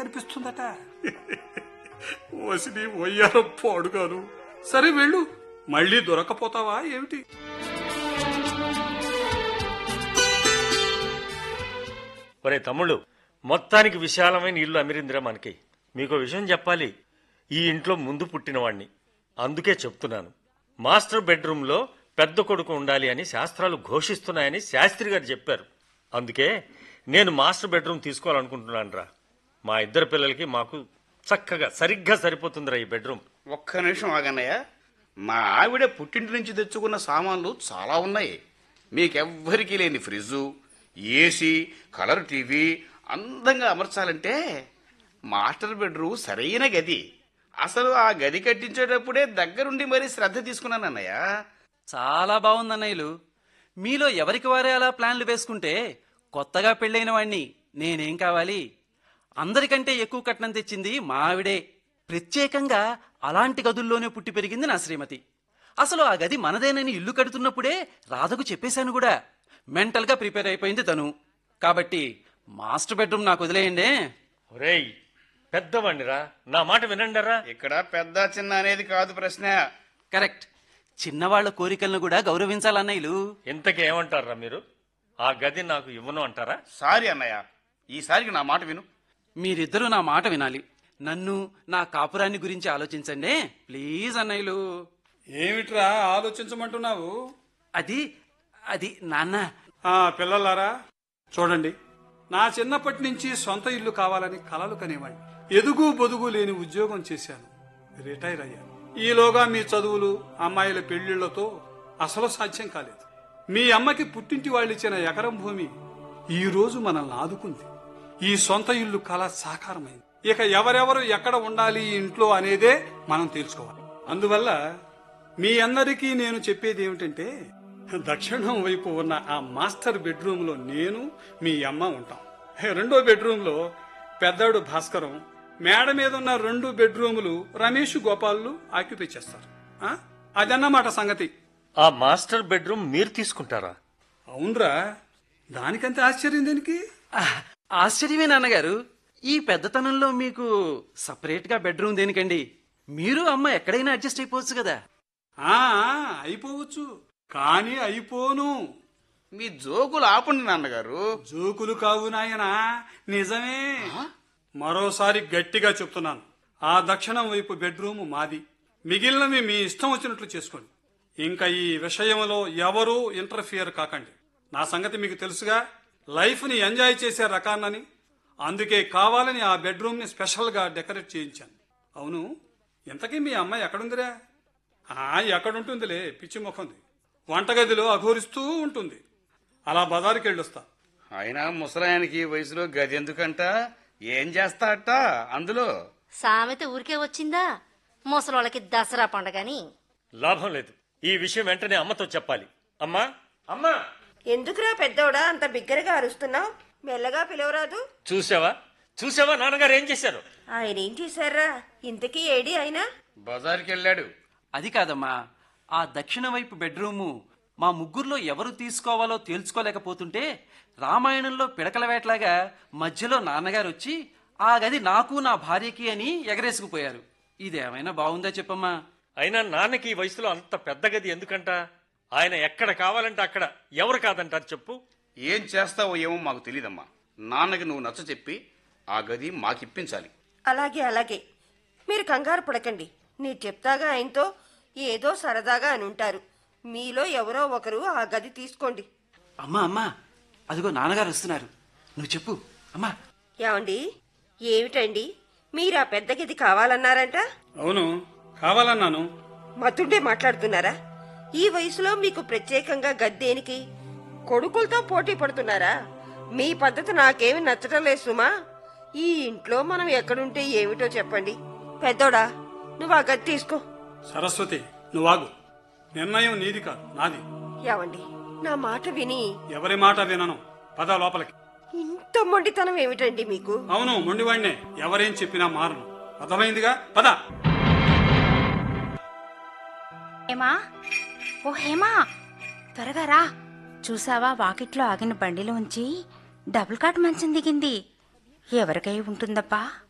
కనిపిస్తుందట వసిని వయ్యారం పాడుగాను సరే వెళ్ళు మళ్ళీ దొరకపోతావా ఏమిటి ఒరే తమ్ముళ్ళు మొత్తానికి విశాలమైన ఇల్లు అమిరిందిరా మనకి మీకు విషయం చెప్పాలి ఈ ఇంట్లో ముందు పుట్టినవాణ్ణి అందుకే చెప్తున్నాను మాస్టర్ బెడ్రూమ్లో పెద్ద కొడుకు ఉండాలి అని శాస్త్రాలు ఘోషిస్తున్నాయని శాస్త్రి గారు చెప్పారు అందుకే నేను మాస్టర్ బెడ్రూమ్ తీసుకోవాలనుకుంటున్నాను రా మా ఇద్దరు పిల్లలకి మాకు చక్కగా సరిగ్గా సరిపోతుందిరా ఈ బెడ్రూమ్ ఒక్క నిమిషం ఆగన్నయ్య మా ఆవిడ పుట్టింటి నుంచి తెచ్చుకున్న సామాన్లు చాలా ఉన్నాయి మీకెవ్వరికీ లేని ఫ్రిడ్జు ఏసీ కలర్ టీవీ అందంగా అమర్చాలంటే మాస్టర్ బెడ్రూమ్ సరైన గది అసలు ఆ గది కట్టించేటప్పుడే దగ్గరుండి మరీ శ్రద్ధ తీసుకున్నాను అన్నయ్య చాలా బాగుంది అన్నయ్యలు మీలో ఎవరికి వారే అలా ప్లాన్లు వేసుకుంటే కొత్తగా పెళ్ళైన వాణ్ణి నేనేం కావాలి అందరికంటే ఎక్కువ కట్నం తెచ్చింది మా ఆవిడే ప్రత్యేకంగా అలాంటి గదుల్లోనే పుట్టి పెరిగింది నా శ్రీమతి అసలు ఆ గది మనదేనని ఇల్లు కడుతున్నప్పుడే రాధకు చెప్పేశాను కూడా మెంటల్గా ప్రిపేర్ అయిపోయింది తను కాబట్టి మాస్టర్ బెడ్రూమ్ నాకు వదిలేయండి ఒరేయ్ పెద్దవాణ్ణిరా నా మాట వినండరా ఇక్కడ పెద్ద చిన్న అనేది కాదు ప్రశ్న కరెక్ట్ చిన్నవాళ్ల కోరికలను కూడా గౌరవించాలన్నయ్యలు ఇంతకీ ఏమంటారా మీరు ఆ గది నాకు ఇవ్వను అంటారా సారీ అన్నయ్య ఈసారికి నా మాట విను మీరిద్దరూ నా మాట వినాలి నన్ను నా కాపురాన్ని గురించి ఆలోచించండి ప్లీజ్ అన్నయ్యలు ఏమిట్రా ఆలోచించమంటున్నావు అది అది నాన్న ఆ పిల్లలారా చూడండి నా చిన్నప్పటి నుంచి సొంత ఇల్లు కావాలని కలలు కనేవాడిని ఎదుగు బొదుగు లేని ఉద్యోగం చేశాను రిటైర్ అయ్యాను ఈలోగా మీ చదువులు అమ్మాయిల పెళ్లిళ్లతో అసలు సాధ్యం కాలేదు మీ అమ్మకి పుట్టింటి వాళ్ళు ఇచ్చిన ఎకరం భూమి ఈ రోజు మనల్ని ఆదుకుంది ఈ సొంత ఇల్లు కళ సాకారమైంది ఇక ఎవరెవరు ఎక్కడ ఉండాలి ఈ ఇంట్లో అనేదే మనం తెలుసుకోవాలి అందువల్ల మీ అందరికీ నేను చెప్పేది ఏమిటంటే దక్షిణం వైపు ఉన్న ఆ మాస్టర్ బెడ్రూమ్ లో నేను మీ అమ్మ ఉంటాం రెండో బెడ్రూమ్ లో పెద్దాడు భాస్కరం మేడ మీద ఉన్న రెండు బెడ్రూములు రమేష్ గోపాలు ఆక్యుపై చేస్తారు ఆ? అదన్నమాట సంగతి ఆ మాస్టర్ బెడ్రూమ్ మీరు తీసుకుంటారా అవునరా దానికంత ఆశ్చర్యం దేనికి ఆహ్, ఆశ్చర్యమే నాన్నగారు ఈ పెద్దతనంలో మీకు సపరేట్ గా బెడ్రూమ్ దేనికండి మీరు అమ్మ ఎక్కడైనా అడ్జస్ట్ అయిపోవచ్చు కదా ఆ అయిపోవచ్చు కానీ అయిపోను మీ జోకులు ఆపండి నాన్నగారు జోకులు కావు నాయనా నిజమే మరోసారి గట్టిగా చెప్తున్నాను ఆ దక్షిణం వైపు బెడ్రూమ్ మాది మిగిలినవి మీ ఇష్టం వచ్చినట్లు చేసుకోండి ఇంకా ఈ విషయంలో ఎవరూ ఇంటర్ఫియర్ కాకండి నా సంగతి మీకు తెలుసుగా లైఫ్ ని ఎంజాయ్ చేసే రకాన్నని అందుకే కావాలని ఆ బెడ్రూమ్ ని స్పెషల్ గా డెకరేట్ చేయించాను అవును ఇంతకీ మీ అమ్మాయి ఎక్కడుందిరా ఆ ఎక్కడుంటుందిలే పిచ్చి ముఖంది వంటగదిలో అఘోరిస్తూ ఉంటుంది అలా బజారుకి వెళ్ళొస్తా అయినా ముసలాయనకి ఈ వయసులో గది ఎందుకంట ఏం చేస్తా అట్ట అందులో సామెత ఊరికే వచ్చిందా ముసలోళ్ళకి దసరా పండగని లాభం లేదు ఈ విషయం వెంటనే అమ్మతో చెప్పాలి అమ్మా అమ్మా ఎందుకురా పెద్దోడా అంత బిగ్గరగా అరుస్తున్నావు మెల్లగా పిలవరాదు చూసావా చూసావా నాన్నగారు ఏం చేశారు ఆయన ఏం చేశారా ఇంతకీ ఏడి అయినా బజార్కి వెళ్ళాడు అది కాదమ్మా ఆ దక్షిణ వైపు బెడ్రూము మా ముగ్గురులో ఎవరు తీసుకోవాలో తేల్చుకోలేకపోతుంటే రామాయణంలో పిడకల వేటలాగా మధ్యలో నాన్నగారు వచ్చి ఆ గది నాకు నా భార్యకి అని ఎగరేసుకుపోయారు ఇదేమైనా బాగుందా చెప్పమ్మా అయినా నాన్నకి ఈ వయసులో అంత పెద్ద గది ఎందుకంట ఆయన ఎక్కడ కావాలంటే అక్కడ ఎవరు కాదంటారు చెప్పు ఏం చేస్తావో ఏమో మాకు తెలియదమ్మా నాన్నకి నువ్వు నచ్చ చెప్పి ఆ గది మాకిప్పించాలి అలాగే అలాగే మీరు కంగారు పడకండి నీ చెప్తాగా ఆయనతో ఏదో సరదాగా అని ఉంటారు మీలో ఎవరో ఒకరు ఆ గది తీసుకోండి అమ్మా అమ్మా అదిగో నాన్నగారు వస్తున్నారు నువ్వు చెప్పు అమ్మా ఏమండి ఏమిటండి మీరు ఆ పెద్ద గది కావాలన్నారంట అవును కావాలన్నాను మతుండే మాట్లాడుతున్నారా ఈ వయసులో మీకు ప్రత్యేకంగా గద్దేనికి కొడుకులతో పోటీ పడుతున్నారా మీ పద్ధతి నాకేమి నచ్చటం లేదు సుమా ఈ ఇంట్లో మనం ఎక్కడుంటే ఏమిటో చెప్పండి పెద్దోడా నువ్వు ఆ గది తీసుకో సరస్వతి నువ్వాగు నిర్ణయం నీది కాదు నాది ఏమండి నా మాట విని ఎవరి మాట వినను పద లోపలికి ఇంత మొండితనం ఏమిటండి మీకు అవును మొండివాణ్ణే ఎవరేం చెప్పినా మారను అర్థమైందిగా పద హేమా ఓ హేమా త్వరగా రా చూసావా వాకిట్లో ఆగిన బండిలో ఉంచి డబుల్ కాట్ మంచం దిగింది ఎవరికై ఉంటుందబ్బా